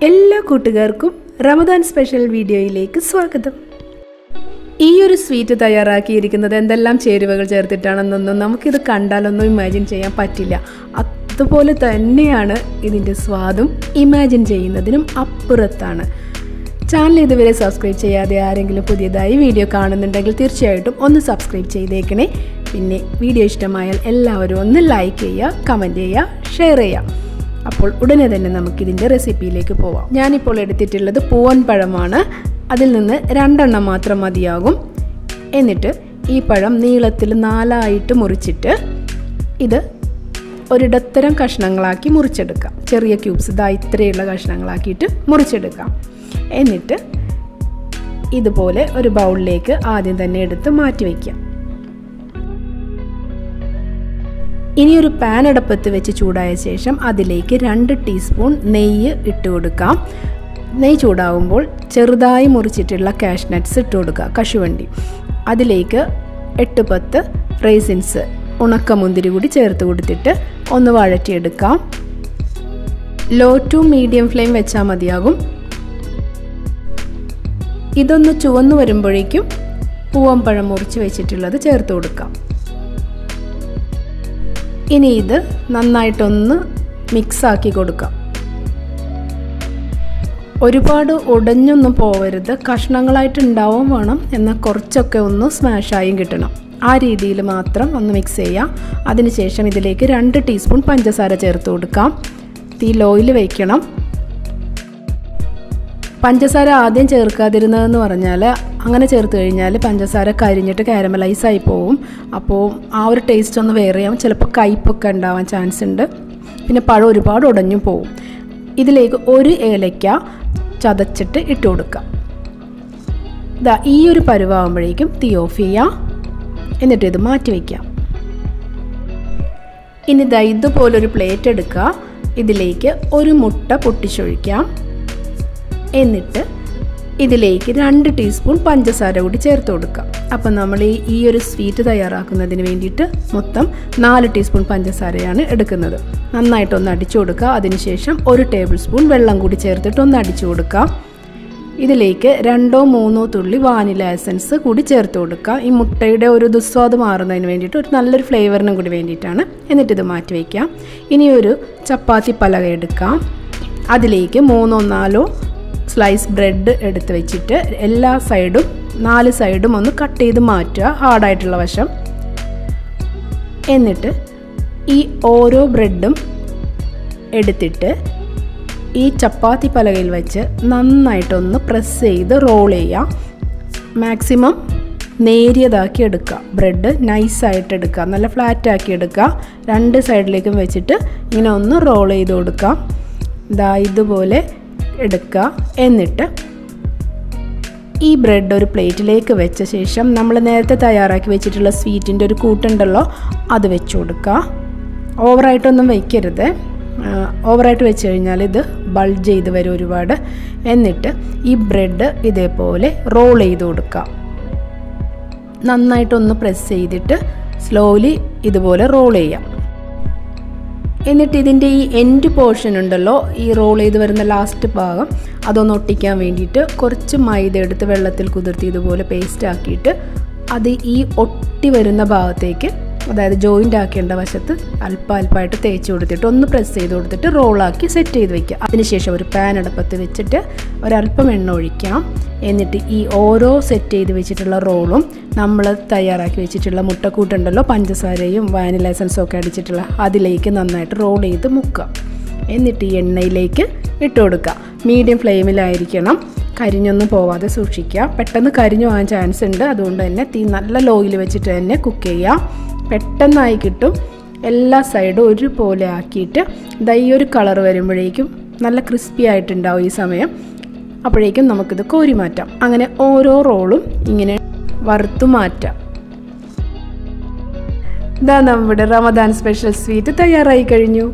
എല്ലാ കൂട്ടുകാർക്കും റമദാൻ സ്പെഷ്യൽ വീഡിയോയിലേക്ക് സ്വാഗതം ഈ ഒരു സ്വീറ്റ് തയ്യാറാക്കിയിരിക്കുന്നത് എന്തെല്ലാം ചേരുവകൾ ചേർത്തിട്ടാണെന്നൊന്നും നമുക്കിത് കണ്ടാലൊന്നും ഇമാജിൻ ചെയ്യാൻ പറ്റില്ല അതുപോലെ തന്നെയാണ് ഇതിൻ്റെ സ്വാദും ഇമാജിൻ ചെയ്യുന്നതിനും അപ്പുറത്താണ് ചാനൽ ഇതുവരെ സബ്സ്ക്രൈബ് ചെയ്യാതെ ആരെങ്കിലും പുതിയതായി വീഡിയോ കാണുന്നുണ്ടെങ്കിൽ തീർച്ചയായിട്ടും ഒന്ന് സബ്സ്ക്രൈബ് ചെയ്തേക്കണേ പിന്നെ വീഡിയോ ഇഷ്ടമായാൽ എല്ലാവരും ഒന്ന് ലൈക്ക് ചെയ്യുക കമൻറ്റ് ചെയ്യുക ഷെയർ ചെയ്യുക അപ്പോൾ ഉടനെ തന്നെ നമുക്കിതിൻ്റെ റെസിപ്പിയിലേക്ക് പോവാം ഞാനിപ്പോൾ എടുത്തിട്ടുള്ളത് പൂവൻ പഴമാണ് അതിൽ നിന്ന് രണ്ടെണ്ണം മാത്രം മതിയാകും എന്നിട്ട് ഈ പഴം നീളത്തിൽ നാലായിട്ട് മുറിച്ചിട്ട് ഇത് ഒരിടത്തരം കഷ്ണങ്ങളാക്കി മുറിച്ചെടുക്കാം ചെറിയ ക്യൂബ്സ് ഇതാ ഇത്രയുള്ള കഷ്ണങ്ങളാക്കിയിട്ട് മുറിച്ചെടുക്കാം എന്നിട്ട് ഇതുപോലെ ഒരു ബൗളിലേക്ക് ആദ്യം തന്നെ എടുത്ത് മാറ്റി വയ്ക്കാം ഇനി ഒരു പാൻ അടപ്പത്ത് വെച്ച് ചൂടായ ശേഷം അതിലേക്ക് രണ്ട് ടീസ്പൂൺ നെയ്യ് ഇട്ട് കൊടുക്കാം നെയ്യ് ചൂടാവുമ്പോൾ ചെറുതായി മുറിച്ചിട്ടുള്ള കാഷ് നട്ട്സ് ഇട്ട് കൊടുക്കുക കശുവണ്ടി അതിലേക്ക് എട്ട് പത്ത് റൈസിൻസ് ഉണക്കമുന്തിരി കൂടി ചേർത്ത് കൊടുത്തിട്ട് ഒന്ന് വഴറ്റിയെടുക്കാം ലോ ടു മീഡിയം ഫ്ലെയിം വെച്ചാൽ മതിയാകും ഇതൊന്ന് ചുവന്നു വരുമ്പോഴേക്കും പൂവമ്പഴം മുറിച്ച് വെച്ചിട്ടുള്ളത് ചേർത്ത് കൊടുക്കാം ഇനി ഇത് നന്നായിട്ടൊന്ന് മിക്സാക്കി കൊടുക്കാം ഒരുപാട് ഉടഞ്ഞൊന്നും പോവരുത് കഷ്ണങ്ങളായിട്ട് ഉണ്ടാവും വേണം എന്നാൽ കുറച്ചൊക്കെ ഒന്ന് സ്മാഷായും കിട്ടണം ആ രീതിയിൽ മാത്രം ഒന്ന് മിക്സ് ചെയ്യാം അതിനുശേഷം ഇതിലേക്ക് രണ്ട് ടീസ്പൂൺ പഞ്ചസാര ചേർത്ത് കൊടുക്കാം തീ ലോയിൽ വയ്ക്കണം പഞ്ചസാര ആദ്യം ചേർക്കാതിരുന്നതെന്ന് പറഞ്ഞാൽ അങ്ങനെ ചേർത്ത് കഴിഞ്ഞാൽ പഞ്ചസാര കരിഞ്ഞിട്ട് കാരമലൈസായി പോവും അപ്പോൾ ആ ഒരു ടേസ്റ്റ് ഒന്ന് വേറെ ആവും ചിലപ്പോൾ കയ്പൊക്കെ ഉണ്ടാവാൻ ചാൻസ് ഉണ്ട് പിന്നെ പഴം ഒരുപാട് ഉടഞ്ഞു പോവും ഇതിലേക്ക് ഒരു ഏലയ്ക്ക ചതച്ചിട്ട് ഇട്ട് കൊടുക്കാം ഇതാ ഈ ഒരു പരുവാകുമ്പോഴേക്കും തീ ഓഫ് ചെയ്യാം എന്നിട്ട് ഇത് മാറ്റി വയ്ക്കാം ഇനി ഇതാ ഇതുപോലൊരു പ്ലേറ്റ് എടുക്കുക ഇതിലേക്ക് ഒരു മുട്ട പൊട്ടിച്ചൊഴിക്കാം എന്നിട്ട് ഇതിലേക്ക് രണ്ട് ടീസ്പൂൺ പഞ്ചസാര കൂടി ചേർത്ത് കൊടുക്കാം അപ്പം നമ്മൾ ഈ ഈ ഒരു സ്വീറ്റ് തയ്യാറാക്കുന്നതിന് വേണ്ടിയിട്ട് മൊത്തം നാല് ടീസ്പൂൺ പഞ്ചസാരയാണ് എടുക്കുന്നത് നന്നായിട്ടൊന്ന് അടിച്ചു കൊടുക്കുക അതിനുശേഷം ഒരു ടേബിൾ സ്പൂൺ വെള്ളം കൂടി ചേർത്തിട്ട് ഒന്ന് അടിച്ചു കൊടുക്കാം ഇതിലേക്ക് രണ്ടോ മൂന്നോ തുള്ളി വാനില എസൻസ് കൂടി ചേർത്ത് കൊടുക്കുക ഈ മുട്ടയുടെ ഒരു ദുസ്വാദ് മാറുന്നതിന് വേണ്ടിയിട്ട് ഒരു നല്ലൊരു ഫ്ലേവറിനും കൂടി വേണ്ടിയിട്ടാണ് എന്നിട്ട് ഇത് മാറ്റി വയ്ക്കാം ഇനി ഒരു ചപ്പാത്തി പലക എടുക്കാം അതിലേക്ക് മൂന്നോ നാലോ സ്ലൈസ് ബ്രെഡ് എടുത്ത് വെച്ചിട്ട് എല്ലാ സൈഡും നാല് സൈഡും ഒന്ന് കട്ട് ചെയ്ത് മാറ്റുക ഹാർഡായിട്ടുള്ള വശം എന്നിട്ട് ഈ ഓരോ ബ്രെഡും എടുത്തിട്ട് ഈ ചപ്പാത്തി പലകയിൽ വെച്ച് നന്നായിട്ടൊന്ന് പ്രസ് ചെയ്ത് റോൾ ചെയ്യാം മാക്സിമം നേരിയതാക്കി എടുക്കുക ബ്രെഡ് നൈസായിട്ട് എടുക്കുക നല്ല ഫ്ലാറ്റ് ആക്കി എടുക്കുക രണ്ട് സൈഡിലേക്കും വെച്ചിട്ട് ഇങ്ങനെ ഒന്ന് റോൾ ചെയ്ത് കൊടുക്കാം ഇതാ ഇതുപോലെ എടുക്കുക എന്നിട്ട് ഈ ബ്രെഡ് ഒരു പ്ലേറ്റിലേക്ക് വെച്ച ശേഷം നമ്മൾ നേരത്തെ തയ്യാറാക്കി വെച്ചിട്ടുള്ള സ്വീറ്റിൻ്റെ ഒരു കൂട്ടുണ്ടല്ലോ അത് വെച്ച് കൊടുക്കുക ഓവറായിട്ടൊന്നും വയ്ക്കരുത് ഓവറായിട്ട് വെച്ച് കഴിഞ്ഞാൽ ഇത് ബൾജ് ചെയ്ത് വരും ഒരുപാട് എന്നിട്ട് ഈ ബ്രെഡ് ഇതേപോലെ റോൾ ചെയ്ത് കൊടുക്കുക നന്നായിട്ടൊന്ന് പ്രസ് ചെയ്തിട്ട് സ്ലോലി ഇതുപോലെ റോൾ ചെയ്യാം എന്നിട്ട് ഇതിൻ്റെ ഈ എൻഡ് പോർഷൻ ഉണ്ടല്ലോ ഈ റോൾ ചെയ്ത് വരുന്ന ലാസ്റ്റ് ഭാഗം അതൊന്ന് ഒട്ടിക്കാൻ വേണ്ടിയിട്ട് കുറച്ച് മൈദ എടുത്ത് വെള്ളത്തിൽ കുതിർത്തി ഇതുപോലെ പേസ്റ്റ് ആക്കിയിട്ട് അത് ഈ ഒട്ടി വരുന്ന ഭാഗത്തേക്ക് അതായത് ജോയിൻ്റ് ആക്കേണ്ട വശത്ത് അല്പം അല്പമായിട്ട് തേച്ച് കൊടുത്തിട്ട് ഒന്ന് പ്രസ് ചെയ്ത് കൊടുത്തിട്ട് റോളാക്കി സെറ്റ് ചെയ്ത് വെക്കുക അതിനുശേഷം ഒരു പാൻ അടുപ്പത്ത് വെച്ചിട്ട് ഒരല്പം എണ്ണ ഒഴിക്കാം എന്നിട്ട് ഈ ഓരോ സെറ്റ് ചെയ്ത് വെച്ചിട്ടുള്ള റോളും നമ്മൾ തയ്യാറാക്കി വെച്ചിട്ടുള്ള മുട്ടക്കൂട്ടുണ്ടല്ലോ പഞ്ചസാരയും വാനില എസൻസും ഒക്കെ അടിച്ചിട്ടുള്ള അതിലേക്ക് നന്നായിട്ട് റോൾ ചെയ്ത് മുക്കുക എന്നിട്ട് ഈ എണ്ണയിലേക്ക് ഇട്ട് കൊടുക്കുക മീഡിയം ഫ്ലെയിമിലായിരിക്കണം കരിഞ്ഞൊന്നും പോവാതെ സൂക്ഷിക്കുക പെട്ടെന്ന് കരിഞ്ഞു പോകാൻ ചാൻസ് ഉണ്ട് അതുകൊണ്ട് തന്നെ തീ നല്ല ലോയിൽ വെച്ചിട്ട് തന്നെ കുക്ക് ചെയ്യുക പെട്ടെന്നായി കിട്ടും എല്ലാ സൈഡും ഒരുപോലെ ആക്കിയിട്ട് ദാ ഈ ഒരു കളർ വരുമ്പോഴേക്കും നല്ല ക്രിസ്പി ആയിട്ടുണ്ടാവും ഈ സമയം അപ്പോഴേക്കും നമുക്കിത് കോരി മാറ്റാം അങ്ങനെ ഓരോ റോളും ഇങ്ങനെ വറുത്തു മാറ്റാം ഇതാ നമ്മുടെ റമദാൻ സ്പെഷ്യൽ സ്വീറ്റ് തയ്യാറായി കഴിഞ്ഞു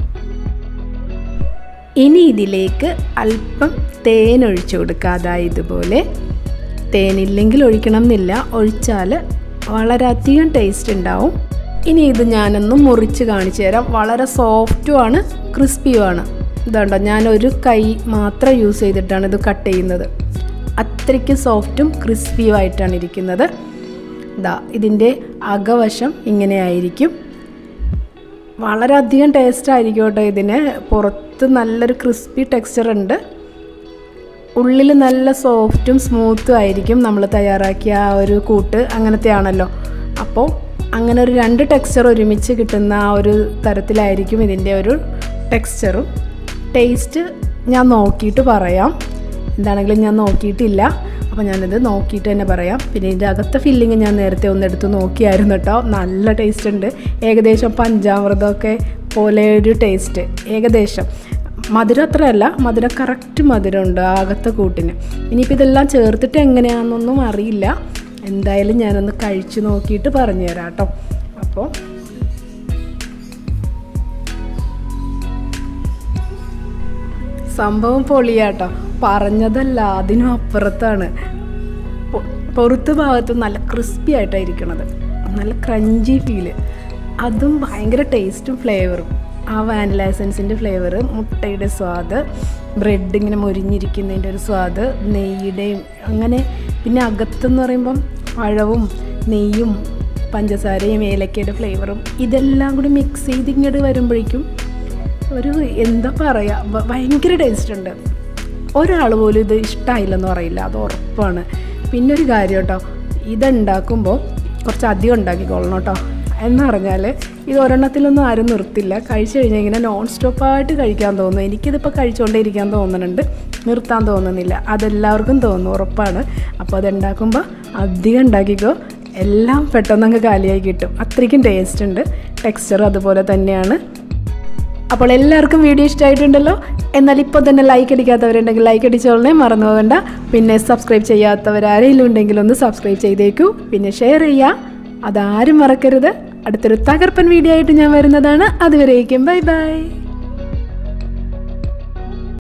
ഇനി ഇതിലേക്ക് അല്പം തേൻ ഒഴിച്ചു കൊടുക്കുക അതായത് ഇതുപോലെ തേനില്ലെങ്കിൽ ഒഴിക്കണം എന്നില്ല ഒഴിച്ചാൽ വളരെയധികം ടേസ്റ്റ് ഉണ്ടാവും ഇനി ഇത് ഞാനൊന്ന് മുറിച്ച് കാണിച്ചു തരാം വളരെ സോഫ്റ്റുമാണ് ക്രിസ്പിയുമാണ് ഇതുണ്ടോ ഞാൻ ഒരു കൈ മാത്രം യൂസ് ചെയ്തിട്ടാണ് ഇത് കട്ട് ചെയ്യുന്നത് അത്രയ്ക്ക് സോഫ്റ്റും ക്രിസ്പിയും ആയിട്ടാണ് ഇരിക്കുന്നത് ഇതാ ഇതിൻ്റെ അകവശം ഇങ്ങനെ ആയിരിക്കും വളരെയധികം ടേസ്റ്റ് ആയിരിക്കും കേട്ടോ ഇതിന് പുറത്ത് നല്ലൊരു ക്രിസ്പി ടെക്സ്ചർ ഉണ്ട് ഉള്ളിൽ നല്ല സോഫ്റ്റും സ്മൂത്തും ആയിരിക്കും നമ്മൾ തയ്യാറാക്കിയ ആ ഒരു കൂട്ട് അങ്ങനത്തെ ആണല്ലോ അപ്പോൾ അങ്ങനെ ഒരു രണ്ട് ടെക്സ്ചർ ഒരുമിച്ച് കിട്ടുന്ന ആ ഒരു തരത്തിലായിരിക്കും ഇതിൻ്റെ ഒരു ടെക്സ്ചറും ടേസ്റ്റ് ഞാൻ നോക്കിയിട്ട് പറയാം എന്താണെങ്കിലും ഞാൻ നോക്കിയിട്ടില്ല അപ്പോൾ ഞാനിത് നോക്കിയിട്ട് തന്നെ പറയാം പിന്നെ ഇതിൻ്റെ അകത്തെ ഫില്ലിങ് ഞാൻ നേരത്തെ ഒന്ന് എടുത്ത് നോക്കിയായിരുന്നു കേട്ടോ നല്ല ടേസ്റ്റ് ഉണ്ട് ഏകദേശം പഞ്ചാമൃതമൊക്കെ പോലെ ഒരു ടേസ്റ്റ് ഏകദേശം മധുരം അത്രയല്ല മധുരം കറക്റ്റ് മധുരമുണ്ട് ആ അകത്തെ കൂട്ടിന് ഇനിയിപ്പോൾ ഇതെല്ലാം ചേർത്തിട്ട് എങ്ങനെയാണെന്നൊന്നും അറിയില്ല എന്തായാലും ഞാനൊന്ന് കഴിച്ചു നോക്കിയിട്ട് പറഞ്ഞു തരാം കേട്ടോ അപ്പോൾ സംഭവം പൊളിയാട്ടോ പറഞ്ഞതല്ല അതിനും അപ്പുറത്താണ് പൊ- പുറത്ത് ഭാഗത്ത് നല്ല ക്രിസ്പി ആയിട്ടാണ് ഇരിക്കണത് നല്ല ക്രഞ്ചി ഫീല് അതും ഭയങ്കര ടേസ്റ്റും ഫ്ലേവറും ആ വാനില എസൻസിൻ്റെ ഫ്ലേവർ മുട്ടയുടെ സ്വാദ് ബ്രെഡ് ഇങ്ങനെ മൊരിഞ്ഞിരിക്കുന്നതിൻ്റെ ഒരു സ്വാദ് നെയ്യുടെയും അങ്ങനെ പിന്നെ അകത്തെന്ന് പറയുമ്പം പഴവും നെയ്യും പഞ്ചസാരയും ഏലക്കയുടെ ഫ്ലേവറും ഇതെല്ലാം കൂടി മിക്സ് ചെയ്ത് ഇങ്ങോട്ട് വരുമ്പോഴേക്കും ഒരു എന്താ പറയുക ഭയങ്കര ടേസ്റ്റ് ഉണ്ട് ഒരാൾ പോലും ഇത് ഇഷ്ടമായില്ലെന്ന് പറയില്ല അത് ഉറപ്പാണ് പിന്നെ ഒരു കാര്യം കേട്ടോ ഇതുണ്ടാക്കുമ്പോൾ കുറച്ച് അധികം ഉണ്ടാക്കിക്കോളണം കേട്ടോ എന്ന് പറഞ്ഞാൽ ഇത് ഒരെണ്ണത്തിലൊന്നും ആരും നിർത്തില്ല കഴിച്ചു കഴിഞ്ഞാൽ ഇങ്ങനെ നോൺ സ്റ്റോപ്പായിട്ട് കഴിക്കാൻ തോന്നും എനിക്കിതിപ്പോൾ കഴിച്ചുകൊണ്ടേ ഇരിക്കാൻ തോന്നുന്നുണ്ട് നിർത്താൻ തോന്നുന്നില്ല അതെല്ലാവർക്കും തോന്നും ഉറപ്പാണ് അപ്പോൾ അതുണ്ടാക്കുമ്പോൾ അധികം ഉണ്ടാക്കിക്കോ എല്ലാം പെട്ടെന്നങ്ങ് കാലിയായി കിട്ടും അത്രയ്ക്കും ടേസ്റ്റ് ഉണ്ട് ടെക്സ്ചർ അതുപോലെ തന്നെയാണ് അപ്പോൾ എല്ലാവർക്കും വീഡിയോ ഇഷ്ടമായിട്ടുണ്ടല്ലോ എന്നാൽ ഇപ്പോൾ തന്നെ ലൈക്ക് അടിക്കാത്തവരുണ്ടെങ്കിൽ ലൈക്ക് അടിച്ചോളനെ മറന്നു പോകണ്ട പിന്നെ സബ്സ്ക്രൈബ് ചെയ്യാത്തവരാരെങ്കിലും ഉണ്ടെങ്കിൽ ഒന്ന് സബ്സ്ക്രൈബ് ചെയ്തേക്കൂ പിന്നെ ഷെയർ ചെയ്യുക അതാരും മറക്കരുത് അടുത്തൊരു തകർപ്പൻ വീഡിയോ ആയിട്ട് ഞാൻ വരുന്നതാണ് അതുവരേക്കും ബൈ ബൈ